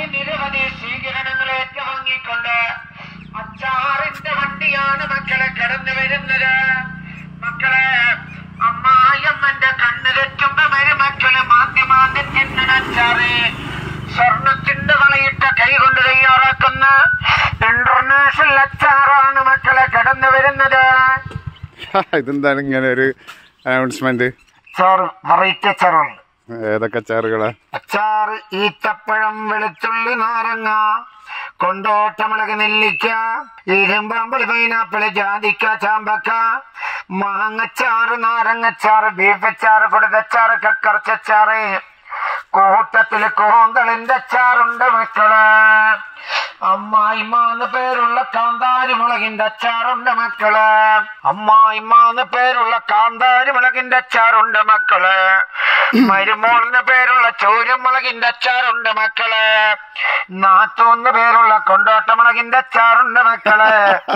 നിരവധി സ്വീകരണങ്ങൾ ഏറ്റുവാങ്ങിക്കൊണ്ട് അച്ചാറിന്റെ വണ്ടിയാണ് മക്കളെ കടന്നു വരുന്നത് മക്കളെ അമ്മായിയമ്മന്റെ കണ്ണ് തെറ്റുമ്പോ മരുമക്കള് മാന്യമാന്യം തിന്നണ അച്ചാറ് സ്വർണത്തിന്റെ വളയിട്ട കൈ കൊണ്ട് തയ്യാറാക്കുന്ന ഇന്റർനാഷണൽ അച്ചാറാണ് മക്കളെ കടന്നു വരുന്നത് ഇതെന്താണ് ഇങ്ങനെ ഒരു അനൗൺസ്മെന്റ് അച്ചാർ വെറൈറ്റി അച്ചാറുണ്ട് ഏതൊക്കെ അച്ചാറുകളാ അച്ചാറ് ഈത്തപ്പഴം വെളുത്തുള്ളി നാരങ്ങ കൊണ്ടോട്ടമുളക് നെല്ലിക്ക ഇരുമ്പാമ്പൽ പൈനാപ്പിള് ജാതിക്ക ചാമ്പക്ക മാങ്ങച്ചാറ് നാരങ്ങച്ചാറ് ബീഫ് അച്ചാറ് കൊടുത്തച്ചാറ് കക്കറച്ചച്ചാറ് കൂട്ടത്തില് കൂന്തളിന്റെ അച്ചാറുണ്ട് മക്കള് അമ്മായിമാന്ന് പേരുള്ള കാന്താരി മുളകിന്റെ അച്ചാറുണ്ട് മക്കള് അമ്മായിമാന്ന് പേരുള്ള കാന്താരി മുളകിന്റെ അച്ചാറുണ്ട് മക്കള് മരുമോളിന് പേരുള്ള ചോരമുളകിന്റെ അച്ചാറുണ്ട് മക്കള് നാത്തൂന്ന് പേരുള്ള കൊണ്ടോട്ടമുളകിന്റെ അച്ചാറുണ്ട് മക്കള്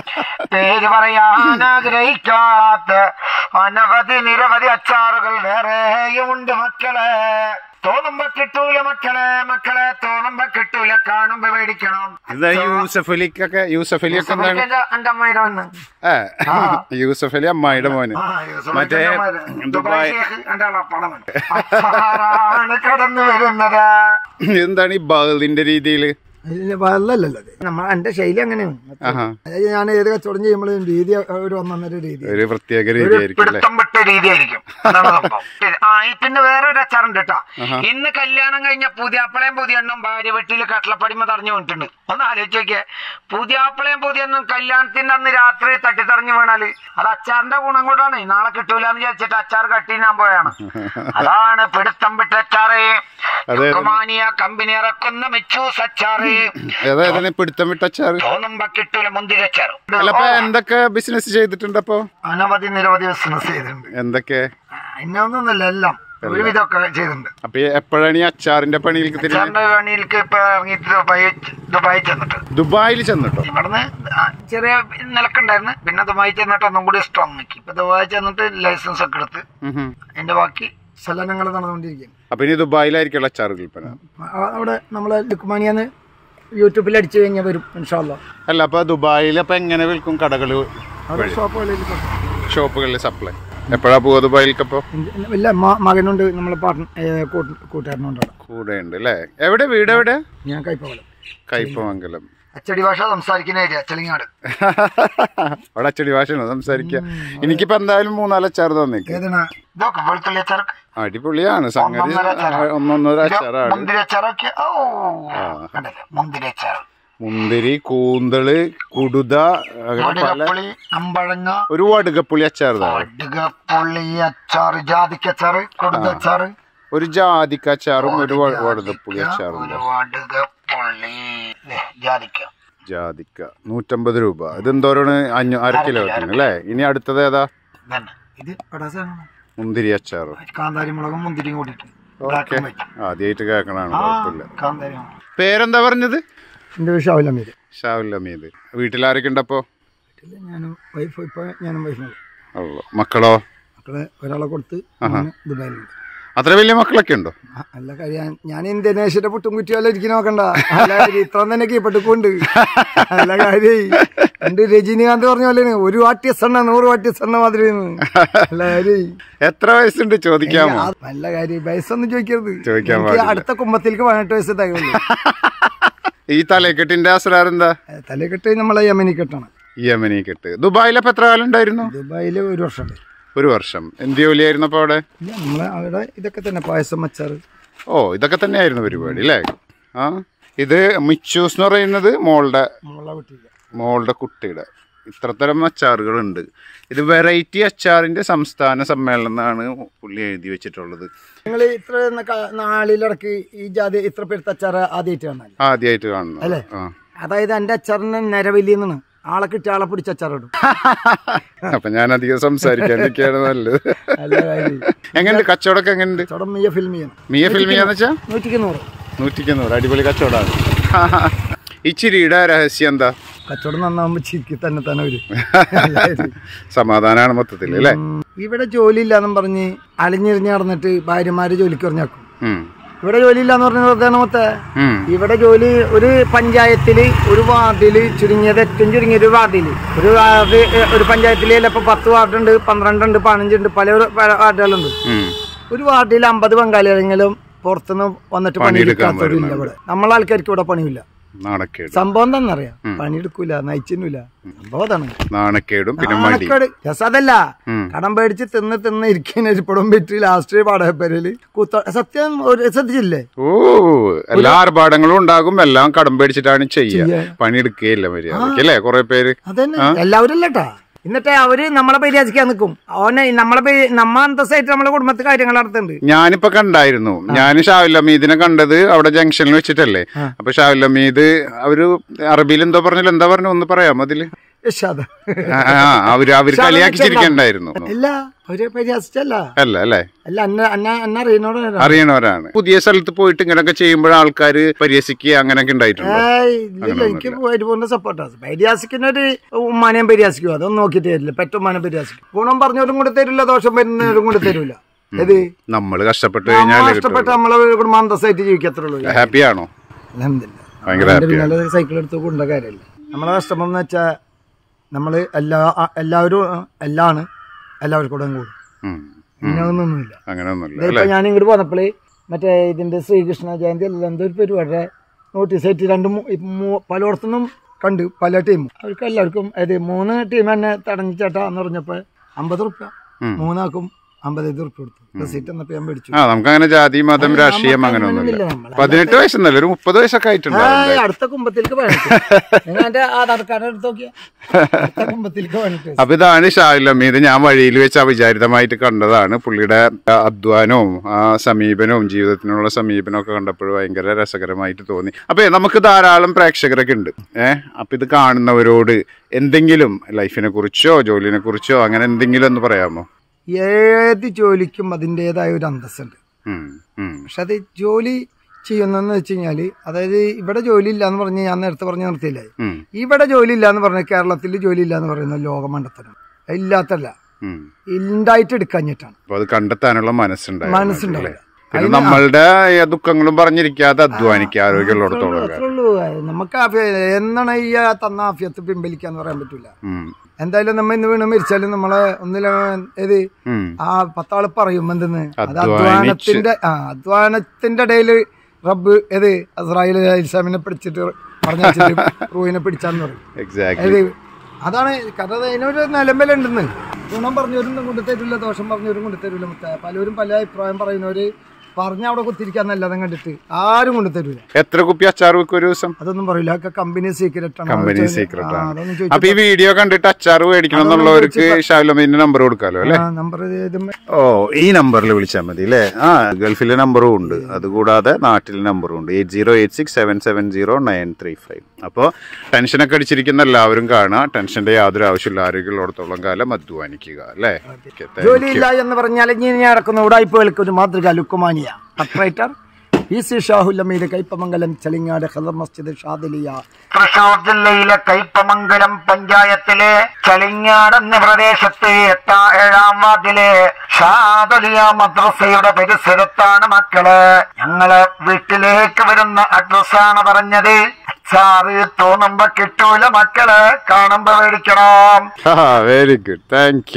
പേര് പറയാൻ ആഗ്രഹിക്കാത്ത അനവധി നിരവധി അച്ചാറുകൾ വേറെയും ഉണ്ട് മക്കളെ തോന്നുമ്പോ കിട്ടൂല മക്കളെ മക്കളെ തോന്നുമ്പോ കിട്ടൂല കാണുമ്പോ മേടിക്കണം ഇതാ യൂസഫ് അലിക്കൊക്കെ യൂസഫ് അലിയൊക്കെ എന്താണ് എന്റെ അമ്മയുടെ വന്ന് ഏ യൂസഫ് അലി അമ്മായിയുടെ മോന് ആ, യൂസഫ് മറ്റേ അലിയുടെ മോന്. ദുബായ് ഷേഖ് എന്റെ ആളാ, പണം വേണം. അച്ചാറാണ് കടന്നു വരുന്നത് എന്താണ് ഈ ബഹലിന്റെ രീതിയില് വെള്ളമല്ലല്ലോ അത് നമ്മൾ എന്റെ ശൈലി അങ്ങനെയാണ് ആഹാ അതായത് ഞാൻ ഏത് കച്ചവടം ചെയ്യുമ്പോഴും രീതി ഒരു ഒന്നൊന്നര രീതി ഒരു പ്രത്യേക രീതിയായിരിക്കും അല്ലേ പിടുത്തം വിട്ട രീതിയായിരിക്കും അതാണ് സംഭവം. ആ ഈ പിന്നെ വേറൊരു അച്ചാറുണ്ട് കേട്ടോ ഇന്ന് കല്യാണം കഴിഞ്ഞ പുതിയാപ്പിളയും പുതിയെണ്ണും ഭാര്യ വീട്ടിൽ കട്ടളപ്പടിമ തടഞ്ഞു വീണിട്ടുണ്ട് ഒന്ന് ആലോചിച്ച് നോക്കിയേ പുതിയാപ്പിളയും പുതിയെണ്ണും കല്യാണത്തിന്റെ അന്ന് രാത്രി തട്ടിത്തടഞ്ഞു വീണാല് അത് അച്ചാറിന്റെ ഗുണം കൊണ്ടാണ് നാളെ കിട്ടൂലെന്ന് വിചാരിച്ചിട്ട് അച്ചാർ കട്ടിനാൻ പോയാണ് അതാണ് പിടുത്തം വിട്ട അച്ചാറ് അതെ. ലുക്കുമാനിയ കമ്പനി ഇറക്കുന്ന മിച്ചൂസ് അച്ചാറ് ഏതായിരുന്നു പിടുത്തം വിട്ട അച്ചാറ് തോന്നുമ്പോ കിട്ടൂല മുന്തിരി അച്ചാറ് അല്ല അപ്പൊ എന്തൊക്കെ ബിസിനസ് ചെയ്തിട്ടുണ്ട് അപ്പോ അനവധി നിരവധി ബിസിനസ് ചെയ്തിട്ടുണ്ട് എന്തൊക്കെ ഇന്നൊന്നല്ല എല്ലാം ഒരുവിധമൊക്കെ ചെയ്തിട്ടുണ്ട് അപ്പൊ ഈ എപ്പോഴാണ് ഈ അച്ചാറിന്റെ പണിയിലേക്ക് തിരിഞ്ഞത് അച്ചാറിന്റെ പണിയിലേക്ക് ഇപ്പൊ ഇറങ്ങിയിട്ട് ദുബായി ദുബായി ചെന്നിട്ട് ദുബായിൽ ചെന്നിട്ടോ ഇവിടുന്ന് ആ ചെറിയ നിലക്കുണ്ടായിരുന്നു പിന്നെ ദുബായി ചെന്നിട്ട് ഒന്നും കൂടി സ്ട്രോങ് ആക്കി ഇപ്പൊ ദുബായി ചെന്നിട്ട് ലൈസൻസ് ഒക്കെ എടുത്ത് ഉം ഉം. അതിന്റെ ബാക്കി ചലനങ്ങൾ നടന്നുകൊണ്ടിരിക്കുകയാണ് അപ്പൊ ഇനി ദുബായിലായിരിക്കുള്ള അച്ചാർ വിൽപ്പന ആ- അവിടെ നമ്മളെ ലുക്മാനിയാന്ന് യൂട്യൂബിൽ അടിച്ചു കഴിഞ്ഞാൽ വരും ഇൻഷാല്ല അല്ല അപ്പൊ ദുബായിൽ അപ്പൊ എങ്ങനെ വിൽക്കും കടകള് അവിടെ ഷോപ്പുകളിൽ ഷോപ്പുകളിൽ സപ്ലൈ എപ്പോഴാ പോവാ ദുബായിലേക്കപ്പോ ഇല്ല മ- മകനുണ്ട് നമ്മളെ പാർട്ട്ണർ കൂട്ടുകാരനുണ്ട് അവിടെ കൂടെ ഉണ്ട് അല്ലേ എവിടെ വീട് എവിടെ ഞാൻ കൈപ്പകലം കയ്പമംഗലം അച്ചടി ഭാഷ സംസാരിക്കുന്ന ഏരിയ ചെളിങ്ങാട് അവിടെ അച്ചടി ഭാഷയാണോ സംസാരിക്കുക എനിക്കിപ്പോ എന്തായാലും മൂന്നാല് അച്ചാർ തന്നേക്ക് ഏതാണ് ഇതൊക്കെ വെളുത്തുള്ളി അച്ചാറൊക്കെ അടിപൊളിയാണ് സംഗതി ഒന്നൊന്നര അച്ചാറാ. ഒന്നൊന്നര ഇത് അച്ചാറാണ് മുന്തിരി അച്ചാറൊക്കെ ഓ കണ്ടല്ലോ മുന്തിരി അച്ചാർ മുന്തിരി കൂന്തള് കുടുത അങ്ങനെ പല വടുകപ്പുളി അമ്പഴങ്ങ ഒരു വടുകപ്പുളി അച്ചാർ തന്നെ വടുകപ്പുള്ളി അച്ചാറ് ജാതിക്ക അച്ചാറ് കൊടുത്ത അച്ചാറ് ഒരു ജാതിക്ക അച്ചാറും ഒരു വ- വടുകപ്പുളി അച്ചാറും ഒരു വടുകപ്പുള്ളി ദേ, ജാതിക്ക ജാതിക്ക നൂറ്റമ്പത് രൂപ ഇത് എന്തോരാണ് അഞ്ഞൂ അര കിലോ വെക്കണം അല്ലേ ഇനി അടുത്തത് ഏതാ ഇതന്നെ ഇത് പടാസാണ് മുന്തിരി അച്ചാറും കാന്താരി മുളകും മുന്തിരിയും കൂടിയിട്ട് ഓക്കെ ആദ്യമായിട്ട് കേൾക്കണാണ് കുഴപ്പമില്ല കാന്താരി പേരെന്താ പറഞ്ഞത് എൻ്റെ വിഷയം ആവില്ല മീത് ഷാവുൽ അമീദ് വീട്ടിലാരൊക്കെ ഉണ്ടപ്പോ ഞാനും വൈഫ് ഇപ്പോൾ ഞാനും വൈഫിനും ഉള്ളു. മക്കളോ മക്കളെ ഒരാളെ കൊടുത്ത് മോന് ദുബായിലുണ്ട് അത്ര വലിയ മക്കളൊക്കെ ഉണ്ടോ ആ, അല്ല കാര്യം ഞാൻ ഇന്ത്യനേഷ്യയുടെ പുട്ടും കുറ്റിയല്ല ഇരിക്കുന്ന നോക്കണ്ട അല്ല കാര്യം ഇത്ര തന്നെ കീപ്പെട്ടുകൊണ്ട് അല്ല കാര്യം എന്റെ രജനീകാന്ത് പറഞ്ഞ പോലെ ഒരു വാട്ടിയ സണ്ണ നൂറ് വാട്ടിയ സണ്ണ മാതിരി അല്ല കാര്യം എത്ര വയസ്സുണ്ട് ചോദിക്കാമോ നല്ല കാര്യം വയസ്സൊന്നും ചോദിക്കരുത് ചോദിക്കാൻ എനിക്ക് പാടില്ല. അടുത്ത കുമ്പത്തിലേക്ക് പതിനെട്ട് വയസ്സ് തകയുള്ളൂ ഈ തലക്കെട്ടിന്റെ അസറാരെന്താ തലക്കെട്ട് നമ്മളെ യമനി കെട്ടാണ് യമനി കെട്ട് ദുബായിലപ്പോ എത്ര കാലം ഉണ്ടായിരുന്നു ദുബായിൽ ഒരു വർഷമുണ്ട് ഒരു വർഷം എന്ത് ജോലിയായിരുന്നു അപ്പൊ അവിടെ ഇല്ല നമ്മളെ അവിടെ ഇതൊക്കെ തന്നെ പായസം അച്ചാറ് ഓ ഇതൊക്കെ തന്നെയായിരുന്നു പരിപാടി അല്ലേ ആ ഇത് മിച്ചൂസ് എന്ന് പറയുന്നത് മോളുടെ നമ്മളെ വീട്ടിൽ മോളുടെ കുട്ടിയുടെ ഇത്രത്തരം അച്ചാറുകളുണ്ട് ഇത് വെറൈറ്റി അച്ചാറിന്റെ സംസ്ഥാന സമ്മേളനം എന്നാണ് പുള്ളി എഴുതി വെച്ചിട്ടുള്ളത് നിങ്ങൾ ഇത്ര ന- നാളിലിടക്ക് ഈ ജാതി ഇത്ര പേരുത്ത അച്ചാറ് ആദ്യമായിട്ട് കാണാൻ ആദ്യമായിട്ട് കാണുന്നത് അല്ലേ? ആ അതായത് എന്റെ അച്ചാറിന് നിരവലിയെന്നാണ് ആളെ കിട്ടിയ ആളെ പിടിച്ച അച്ചാറിടും അപ്പൊ ഞാൻ അധികം സംസാരിക്കാനൊക്കെയാണ് നല്ലത് നല്ല കാര്യം എങ്ങനെയുണ്ട് കച്ചവടമൊക്കെ എങ്ങനെയുണ്ട് കച്ചവടം മിയ ഫിൽം ചെയ്യണം മിയ ഫിൽം ചെയ്യാന്ന് വെച്ചാ നൂറ്റിക്ക് നൂറ് നൂറ്റിക്ക് നൂറ് അടിപൊളി കച്ചവടമാണ് ഈ ചിരിയുടെ രഹസ്യം എന്താ കച്ചവടം നന്നാവുമ്പോ ചിരിക്കി തന്നെ തന്നെ വരും സമാധാനമാണ് മൊത്തത്തിൽ അല്ലേ ഉം, ഇവിടെ ജോലി ഇല്ലാന്നും പറഞ്ഞ് അലിഞ്ഞിരിഞ്ഞ് നടന്നിട്ട് ഭാര്യമാര് ജോലിക്ക് പറഞ്ഞാക്കും ഉം. ഇവിടെ ജോലി ഇല്ലാന്ന് പറഞ്ഞത് വെറുതെ മൊത്തേ ഉം. ഇവിടെ ജോലി ഒരു പഞ്ചായത്തില് ഒരു വാർഡില് ചുരുങ്ങിയത് ഏറ്റവും ചുരുങ്ങിയ ഒരു വാർഡില് ഒരു വാർഡ് ഏ, ഒരു പഞ്ചായത്തില് ചിലപ്പോ പത്ത് വാർഡുണ്ട് പന്ത്രണ്ടുണ്ട് പതിനഞ്ചുണ്ട് പല ഒരു പല വാർഡുകളുണ്ട് ഉം. ഒരു വാർഡിൽ അമ്പത് ബംഗാളികളെങ്കിലും പുറത്തുനിന്ന് വന്നിട്ട് പണിയെടുക്കാത്തവരില്ല ഇവിടെ നമ്മളെ ആൾക്കാർക്ക് ഇവിടെ പണിയില്ല നാണക്കേട് സംഭവം എന്താണെന്നറിയാം പണിയെടുക്കൂല നയിച്ചില്ല സംഭവം അതാണ് നാണക്കേടും പിന്നെ മടി നാണക്കേട് രസം അതല്ല ഉം. കടം പേടിച്ച് തിന്ന് തിന്ന് ഇരിക്കുന്ന ഇരിപ്പടും പറ്റി ലാസ്റ്റ് പാടപ്പരയില് കൂത്ത സത്യം ഒരു ശ്രദ്ധിച്ചില്ലേ ഓ എല്ലാ ആർഭാടങ്ങളും ഉണ്ടാകും എല്ലാം കടം പേടിച്ചിട്ടാണ് ചെയ്യുക ചെയ്യാ. പണിയെടുക്കുകയില്ല മര്യാദക്ക് അല്ലേ കുറെ പേര് അതന്നെ എല്ലാവരും അല്ലട്ടാ എന്നിട്ട് അവര് നമ്മളെ പരിഹസിക്കാൻ നിൽക്കും ഓനെ നമ്മളെ പരി- നമ്മ അന്തസ്സായിട്ട് നമ്മളെ കുടുംബത്തിൽ കാര്യങ്ങൾ നടത്തുന്നുണ്ട് ഞാനിപ്പോ കണ്ടായിരുന്നു ഞാൻ ഷാവുൽ അമീദിനെ കണ്ടത് അവിടെ ജംഗ്ഷനിൽ വെച്ചിട്ടല്ലേ അപ്പൊ ഷാവുൽ അമീദ് അവര് അറബിയിൽ എന്തോ പറഞ്ഞില്ല എന്താ പറഞ്ഞു ഒന്ന് പറയാമോ അതില് ഇഷാദ. ആ, ആ, അവര് അവര് കളിയാക്കി ചിരിക്കണ്ടായിരുന്നു ഇല്ല അവര് പരിഹസിച്ചല്ല അല്ല അല്ലേ അല്ല അന്ന അന്ന അന്ന അറിയുന്നോട് അറിയണവരാണ് പുതിയ സ്ഥലത്ത് പോയിട്ട് ഇങ്ങനെയൊക്കെ ചെയ്യുമ്പോൾ ആൾക്കാര് പരിഹസിക്കുക അങ്ങനെയൊക്കെ ഉണ്ടായിട്ടുണ്ട് ഏയ് ഇല്ലില്ല എനിക്ക് പരിപൂർണ്ണ സപ്പോർട്ടാണ് പരിഹാസിക്കുന്ന ഒരു ഉമ്മാനെയും പരിഹാസിക്കും അതൊന്നും നോക്കിയിട്ട് തരില്ല പെറ്റുമ്മാനെ പരിഹാസിക്കും ഗുണം പറഞ്ഞവരും കൂടെ തരില്ല ദോഷം വരുന്നവരും കൂടെ തരില്ല ഏത് നമ്മൾ കഷ്ടപ്പെട്ട് നമ്മൾ കഴിഞ്ഞാൽ കഷ്ടപ്പെട്ട് നമ്മളെ കുടുംബം അന്തസ്സായിട്ട് ജീവിക്കത്തുള്ളൂ ഹാപ്പിയാണോ അൽഹംദുലില്ലാ. ഭയങ്കര അതിന്റെ ഹാപ്പിയാണ് പിന്നാലെ സൈക്കിൾ എടുത്ത് കൊണ്ട കാര്യമല്ല നമ്മളെ കഷ്ടം എന്ന് വെച്ചാൽ നമ്മള് എല്ലാ ആ- എല്ലാവരും ആ, എല്ലാണ് എല്ലാവർക്കും കൂടെ കൂടും ഉം. ഇന്നൊന്നുമില്ല അങ്ങനെ ഒന്നുമില്ല ഇതിപ്പോ ഞാൻ ഇങ്ങോട്ട് പോന്നപ്പോഴേ മറ്റേ ഇതിന്റെ ശ്രീകൃഷ്ണ ജയന്തി അല്ല എന്തോ ഒരു പരിപാടിയുടെ നോട്ടീസ് ആയിട്ട് രണ്ട് മൂ- ഇപ്പൊ മൂ- പലയിടത്തുനിന്നും കണ്ട് പല ടീമും അവർക്ക് എല്ലാവർക്കും അതായത് മൂന്ന് ടീം തന്നെ തടഞ്ഞു ചേട്ടാ എന്ന് പറഞ്ഞപ്പോ അമ്പത് റുപ്യ മൂന്നാക്കും അമ്പതൈത് റുപ്യ കൊടുത്തു റെസീറ്റ് എന്നപ്പോ ഞാൻ മേടിച്ചു ആ നമുക്ക് അങ്ങനെ ജാതി മതം രാഷ്ട്രീയം അങ്ങനെ ഒന്നുമില്ല അങ്ങനെയൊന്നുമില്ല നമ്മള്. പതിനെട്ട് വയസ്സൊന്നല്ല ഒരു മുപ്പത് വയസ്സൊക്കെ ആയിട്ടുണ്ട് ഏയ്, അടുത്ത കുമ്പത്തിലേക്ക് വേണിട്ട് നിങ്ങൾ എന്റെ ആധാർ കാർഡ് എടുത്ത് നോക്കിയാ അടുത്ത കുമ്പത്തിലേക്ക് വേണിട്ട് അപ്പൊ ഇതാണ് ഷാഹുൽ അമീദ് ഞാൻ വഴിയിൽ വെച്ച് അവിചാരിതമായിട്ട് കണ്ടതാണ് പുള്ളിയുടെ അധ്വാനവും ആ സമീപനവും ജീവിതത്തിനുള്ള സമീപനവും ഒക്കെ കണ്ടപ്പോൾ ഭയങ്കര രസകരമായിട്ട് തോന്നി അപ്പൊ നമുക്ക് ധാരാളം പ്രേക്ഷകരൊക്കെ ഉണ്ട് ഏഹ് അപ്പൊ ഇത് കാണുന്നവരോട് എന്തെങ്കിലും ലൈഫിനെ കുറിച്ചോ ജോലിനെ കുറിച്ചോ അങ്ങനെ എന്തെങ്കിലും ഒന്ന് പറയാമോ ഏത് ജോലിക്കും അതിൻ്റെതായ ഒരു അന്തസ്സുണ്ട് ഉം, ഉം, പക്ഷെ അത് ജോലി ചെയ്യുന്നതെന്ന് വെച്ച് കഴിഞ്ഞാല് അതായത് ഇവിടെ ജോലി ഇല്ല എന്ന് പറഞ്ഞ് ഞാൻ നേരത്തെ പറഞ്ഞ് നിർത്തിയില്ലേ ഉം, ഇവിടെ ജോലി ഇല്ല എന്ന് പറഞ്ഞ കേരളത്തിൽ ജോലി ഇല്ല എന്ന് പറയുന്ന ലോകം മണ്ടത്തരം ഇല്ലാത്തല്ല ഉം. ഉണ്ടായിട്ട് എടുക്കാഞ്ഞിട്ടാണ് അപ്പൊ അത് കണ്ടെത്താനുള്ള മനസ്സുണ്ടായിരുന്നു മനസ്സുണ്ടാവില്ല പിന്നെ നമ്മളുടെ ഈ ദുഃഖങ്ങളും പറഞ്ഞിരിക്കാതെ അധ്വാനിക്കുക ആരോഗ്യമുള്ളിടത്തോളം അത്രേ ഉള്ളൂ നമുക്ക് ആഫിയ- എന്നാണ് ഈ തന്ന ആഫിയത്ത് പിൻവലിക്കാന്ന് പറയാൻ പറ്റൂല ഉം, എന്തായാലും നമ്മ ഇന്ന് വീണ് മരിച്ചാലും നമ്മളെ ഒന്നില ഏത് ഉം. ആ പത്താള് പറയും എന്തെന്ന് അത് അധ്വാനിച്ച്. അധ്വാനത്തിന്റെ ആ അധ്വാനത്തിന്റെ ഇടയില് റബ്ബ് ഏത് അസ്രായേൽ ഇസ്ലാമിനെ പിടിച്ചിട്ട് പറഞ്ഞ റൂഹിനെ പിടിച്ചാന്ന് പറയും എക്സാക്ട്ലി ഏത് അതാണ് കാരണം അതിനൊരു നിലമ്പലുണ്ടെന്ന് ഗുണം പറഞ്ഞവരും കൊണ്ടു തരില്ല ദോഷം പറഞ്ഞവരും കൊണ്ടു തരില്ല മുത്ത പലരും പല അഭിപ്രായം പറയുന്നവര് പറഞ്ഞ അവിടെ കുത്തിരിക്കാന്നല്ലാതെ കണ്ടിട്ട് ആരും കൊണ്ടു തരൂല എത്ര കുപ്പി അച്ചാർ വെക്കും ഒരു ദിവസം അതൊന്നും പറയില്ല അതൊക്കെ കമ്പനി സീക്രട്ട് ആണ് കമ്പനി അതൊന്നും സീക്രട്ട് ആണ് ചോദിച്ചു അപ്പൊ ഈ വീഡിയോ കണ്ടിട്ട് അച്ചാർ മേടിക്കണം എന്നുള്ളവർക്ക് ഷാലുമീന്റെ നമ്പർ കൊടുക്കാലോ അല്ലെ നമ്പർ ഓ ഈ നമ്പറിൽ വിളിച്ചാൽ മതി അല്ലേ ആ ഗൾഫിലെ നമ്പറും ഉണ്ട് അതുകൂടാതെ നാട്ടിലെ നമ്പറും ഉണ്ട് eight zero eight six seven seven zero nine three five അപ്പോൾ ടെൻഷനൊക്കെ അടിച്ചിരിക്കുന്ന എല്ലാവരും കാണുക ടെൻഷന്റെ യാതൊരു ആവശ്യമില്ല ആരോഗ്യമുള്ളിടത്തോളം കാലം അധ്വാനിക്കുക അല്ലേ Okay, thank you. ജോലിയില്ല എന്ന് പറഞ്ഞാൽ ഇങ്ങനെ നടക്കുന്ന ഉടായ്പകൾക്ക് ഒരു മാതൃക ലുക്കുമാനിയ operator P C Shahulameer Kaipamangalam Chalingad Khader മസ്ജിദ് ഷാദിലിയ തൃശൂർ ജില്ലയിലെ കൈപ്പമംഗലം പഞ്ചായത്തിലെ ചളിങ്ങാട് എന്ന പ്രദേശത്ത് എട്ടാ ഏഴാം വാർഡിലെ ഷാദലിയ മദ്രസയുടെ പരിസരത്താണ് മക്കള് ഞങ്ങള് വീട്ടിലേക്ക് വരുന്ന അഡ്രസ്സാണ് പറഞ്ഞത് അച്ചാറ് തോന്നുമ്പോ കിട്ടൂല മക്കള് കാണുമ്പോ മേടിക്കണം വെരി ഗുഡ് താങ്ക്